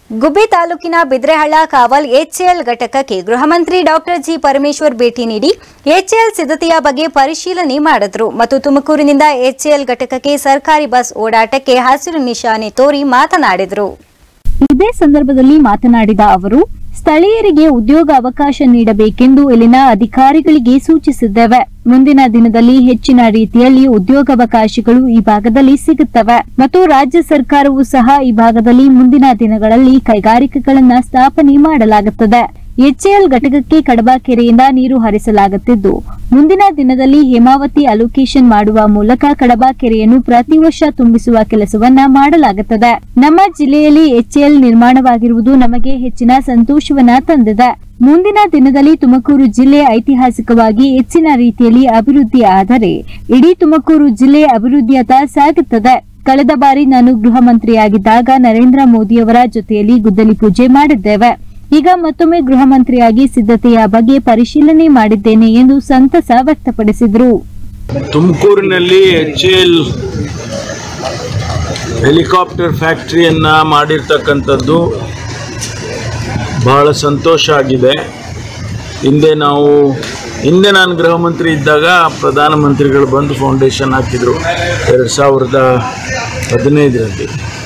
ಗುಬ್ಬಿ ತಾಲೂಕಿನ ಬಿದ್ರೆಹಳ್ಳ ಕಾವಲ್ ಎಚ್ಎಎಲ್ ಘಟಕಕ್ಕೆ ಗೃಹ ಮಂತ್ರಿ ಡಾಕ್ಟರ್ ಜಿ ಪರಮೇಶ್ವರ್ ಭೇಟಿ ನೀಡಿ ಎಚ್ಎಎಲ್ ಸಿದ್ಧತೆಯ ಬಗ್ಗೆ ಪರಿಶೀಲನೆ ಮಾಡಿದ್ರು ಮತ್ತು ತುಮಕೂರಿನಿಂದ ಎಚ್ಎಎಲ್ ಘಟಕಕ್ಕೆ ಸರ್ಕಾರಿ ಬಸ್ ಓಡಾಟಕ್ಕೆ ಹಸಿರು ನಿಶಾನೆ ತೋರಿ ಮಾತನಾಡಿದರು ಇದೇ ಸಂದರ್ಭದಲ್ಲಿ ಮಾತನಾಡಿದ ಅವರು ಸ್ಥಳೀಯರಿಗೆ ಉದ್ಯೋಗ ಅವಕಾಶ ನೀಡಬೇಕೆಂದು ಇಲ್ಲಿನ ಅಧಿಕಾರಿಗಳಿಗೆ ಸೂಚಿಸಿದ್ದೇವೆ ಮುಂದಿನ ದಿನದಲ್ಲಿ ಹೆಚ್ಚಿನ ರೀತಿಯಲ್ಲಿ ಉದ್ಯೋಗಾವಕಾಶಗಳು ಈ ಭಾಗದಲ್ಲಿ ಸಿಗುತ್ತವೆ ಮತ್ತು ರಾಜ್ಯ ಸರ್ಕಾರವು ಸಹ ಈ ಭಾಗದಲ್ಲಿ ಮುಂದಿನ ದಿನಗಳಲ್ಲಿ ಕೈಗಾರಿಕೆಗಳನ್ನ ಸ್ಥಾಪನೆ ಮಾಡಲಾಗುತ್ತದೆ ಎಚ್ಎಎಲ್ ಘಟಕಕ್ಕೆ ಕಡಬ ಕೆರೆಯಿಂದ ನೀರು ಹರಿಸಲಾಗುತ್ತಿದ್ದು ಮುಂದಿನ ದಿನದಲ್ಲಿ ಹೇಮಾವತಿ ಅಲೋಕೇಶನ್ ಮಾಡುವ ಮೂಲಕ ಕಡಬ ಕೆರೆಯನ್ನು ಪ್ರತಿ ವರ್ಷ ತುಂಬಿಸುವ ಕೆಲಸವನ್ನ ಮಾಡಲಾಗುತ್ತದೆ ನಮ್ಮ ಜಿಲ್ಲೆಯಲ್ಲಿ ಎಚ್ಎಎಲ್ ನಿರ್ಮಾಣವಾಗಿರುವುದು ನಮಗೆ ಹೆಚ್ಚಿನ ಸಂತೋಷವನ್ನ ತಂದಿದೆ ಮುಂದಿನ ದಿನದಲ್ಲಿ ತುಮಕೂರು ಜಿಲ್ಲೆ ಐತಿಹಾಸಿಕವಾಗಿ ಹೆಚ್ಚಿನ ರೀತಿಯಲ್ಲಿ ಅಭಿವೃದ್ಧಿ ಆದರೆ ಇಡೀ ತುಮಕೂರು ಜಿಲ್ಲೆ ಅಭಿವೃದ್ಧಿಯತ್ತ ಸಾಗುತ್ತದೆ ಕಳೆದ ಬಾರಿ ನಾನು ಗೃಹ ಮಂತ್ರಿಯಾಗಿದ್ದಾಗ ನರೇಂದ್ರ ಮೋದಿಯವರ ಜೊತೆಯಲ್ಲಿ ಗುದ್ದಲಿ ಪೂಜೆ ಮಾಡಿದ್ದೇವೆ ಈಗ ಮತ್ತೊಮ್ಮೆ ಗೃಹ ಮಂತ್ರಿಯಾಗಿ ಸಿದ್ಧತೆಯ ಬಗ್ಗೆ ಪರಿಶೀಲನೆ ಮಾಡಿದ್ದೇನೆ ಎಂದು ಸಂತಸ ವ್ಯಕ್ತಪಡಿಸಿದರು ತುಮಕೂರಿನಲ್ಲಿ ಎಚ್ ಎಲ್ ಹೆಲಿಕಾಪ್ಟರ್ ಫ್ಯಾಕ್ಟ್ರಿಯನ್ನು ಮಾಡಿರ್ತಕ್ಕಂಥದ್ದು ಬಹಳ ಸಂತೋಷ ಆಗಿದೆ ಹಿಂದೆ ನಾವು ಹಿಂದೆ ನಾನು ಗೃಹ ಮಂತ್ರಿ ಇದ್ದಾಗ ಪ್ರಧಾನಮಂತ್ರಿಗಳು ಬಂದು ಫೌಂಡೇಶನ್ ಹಾಕಿದರು ಎರಡು ಸಾವಿರದ ಹದಿನೈದರಲ್ಲಿ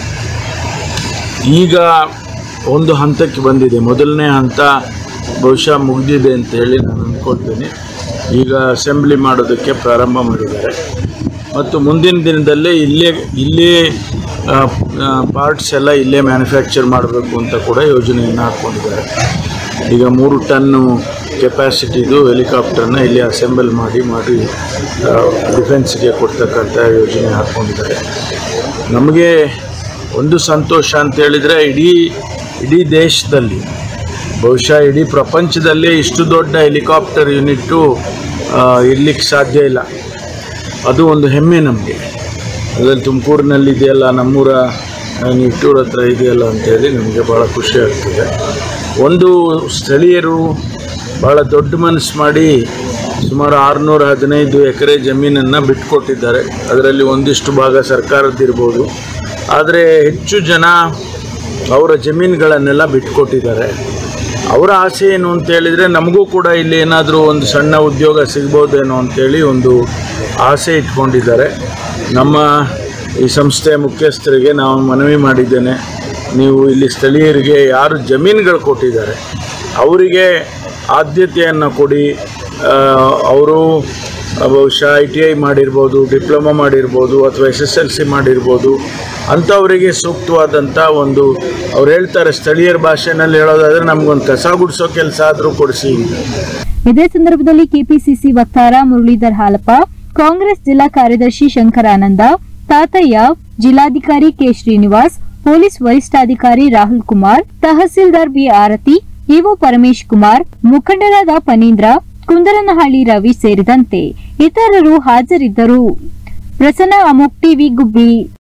ಈಗ ಒಂದು ಹಂತಕ್ಕೆ ಬಂದಿದೆ ಮೊದಲನೇ ಹಂತ ಬಹುಶಃ ಮುಗಿದಿದೆ ಅಂತ ಹೇಳಿ ನಾನು ಅಂದ್ಕೊಳ್ತೀನಿ ಈಗ ಅಸೆಂಬ್ಲಿ ಮಾಡೋದಕ್ಕೆ ಪ್ರಾರಂಭ ಮಾಡಿದ್ದಾರೆ ಮತ್ತು ಮುಂದಿನ ದಿನದಲ್ಲೇ ಇಲ್ಲೇ ಇಲ್ಲೇ ಪಾರ್ಟ್ಸ್ ಎಲ್ಲ ಇಲ್ಲೇ ಮ್ಯಾನುಫ್ಯಾಕ್ಚರ್ ಮಾಡಬೇಕು ಅಂತ ಕೂಡ ಯೋಜನೆಯನ್ನು ಹಾಕ್ಕೊಂಡಿದ್ದಾರೆ ಈಗ ಮೂರು ಟನ್ನು ಕೆಪಾಸಿಟಿದು ಹೆಲಿಕಾಪ್ಟರ್ನ ಇಲ್ಲಿ ಅಸೆಂಬಲ್ ಮಾಡಿ ಮಾಡಿ ಡಿಫೆನ್ಸ್ಗೆ ಕೊಡ್ತಕ್ಕಂಥ ಯೋಜನೆ ಹಾಕ್ಕೊಂಡಿದ್ದಾರೆ ನಮಗೆ ಒಂದು ಸಂತೋಷ ಅಂತ ಹೇಳಿದರೆ ಇಡೀ ಇಡೀ ದೇಶದಲ್ಲಿ ಬಹುಶಃ ಇಡೀ ಪ್ರಪಂಚದಲ್ಲೇ ಇಷ್ಟು ದೊಡ್ಡ ಹೆಲಿಕಾಪ್ಟರ್ ಯೂನಿಟ್ಟು ಇರ್ಲಿಕ್ಕೆ ಸಾಧ್ಯ ಇಲ್ಲ ಅದು ಒಂದು ಹೆಮ್ಮೆ ನಮಗೆ ಅದರಲ್ಲಿ ತುಮಕೂರಿನಲ್ಲಿ ಇದೆಯಲ್ಲ ನಮ್ಮೂರ ಆ, ನಿಟ್ಟೂರ್ ಹತ್ರ ಇದೆಯಲ್ಲ ಅಂತೇಳಿ ನಮಗೆ ಭಾಳ ಖುಷಿ ಆಗ್ತದೆ ಒಂದು ಸ್ಥಳೀಯರು ಭಾಳ ದೊಡ್ಡ ಮನಸ್ಸು ಮಾಡಿ ಸುಮಾರು ಆರುನೂರ ಹದಿನೈದು ಎಕರೆ ಜಮೀನನ್ನು ಬಿಟ್ಟುಕೊಟ್ಟಿದ್ದಾರೆ ಅದರಲ್ಲಿ ಒಂದಿಷ್ಟು ಭಾಗ ಸರ್ಕಾರದ್ದಿರ್ಬೋದು ಆದರೆ ಹೆಚ್ಚು ಜನ ಅವರ ಜಮೀನುಗಳನ್ನೆಲ್ಲ ಬಿಟ್ಟುಕೊಟ್ಟಿದ್ದಾರೆ ಅವರ ಆಸೆ ಏನು ಅಂತ ಹೇಳಿದರೆ ನಮಗೂ ಕೂಡ ಇಲ್ಲಿ ಏನಾದರೂ ಒಂದು ಸಣ್ಣ ಉದ್ಯೋಗ ಸಿಗ್ಬೋದೇನೋ ಅಂತೇಳಿ ಒಂದು ಆಸೆ ಇಟ್ಕೊಂಡಿದ್ದಾರೆ ನಮ್ಮ ಈ ಸಂಸ್ಥೆಯ ಮುಖ್ಯಸ್ಥರಿಗೆ ನಾವು ಮನವಿ ಮಾಡಿದ್ದೇನೆ ನೀವು ಇಲ್ಲಿ ಸ್ಥಳೀಯರಿಗೆ ಯಾರು ಜಮೀನುಗಳು ಕೊಟ್ಟಿದ್ದಾರೆ ಅವರಿಗೆ ಆದ್ಯತೆಯನ್ನು ಕೊಡಿ ಅವರು ಬಹುಶಃ ಐ ಟಿ ಐ ಮಾಡಿರ್ಬೋದು ಡಿಪ್ಲೊಮಾ ಮಾಡಿರ್ಬೋದು ಅಥವಾ ಎಸ್ ಎಸ್ ಎಲ್ ಸಿ ಮಾಡಿರ್ಬೋದು ಅಂಥವರಿಗೆ ಸೂಕ್ತವಾದಂಥ ಒಂದು ಅವ್ರು ಹೇಳ್ತಾರೆ ಸ್ಥಳೀಯರ ಭಾಷೆನಲ್ಲಿ ಹೇಳೋದಾದರೆ ನಮಗೊಂದು ಕಸ ಗುಡಿಸೋ ಕೆಲಸ ಆದರೂ ಕೊಡಿಸಿ ಇದೇ ಸಂದರ್ಭದಲ್ಲಿ ಕೆಪಿಸಿಸಿ ವಕ್ತಾರ ಮುರಳೀಧರ್ ಹಾಲಪ್ಪ ಕಾಂಗ್ರೆಸ್ ಜಿಲ್ಲಾ ಕಾರ್ಯದರ್ಶಿ ಶಂಕರಾನಂದ ತಾತಯ್ಯ ಜಿಲ್ಲಾಧಿಕಾರಿ ಕೆ ಶ್ರೀನಿವಾಸ್ ಪೊಲೀಸ್ ವರಿಷ್ಠಾಧಿಕಾರಿ ರಾಹುಲ್ ಕುಮಾರ್ ತಹಸೀಲ್ದಾರ್ ಬಿ ಆರತಿ ಇಒ ಪರಮೇಶ್ ಕುಮಾರ್ ಮುಖಂಡರಾದ ಫಣೀಂದ್ರ ಕುಂದರನಹಳ್ಳಿ ರವಿ ಸೇರಿದಂತೆ ಇತರರು ಹಾಜರಿದ್ದರು ಪ್ರಸನ್ನ ಅಮೋಕ್ ಟಿವಿ ಗುಬ್ಬಿ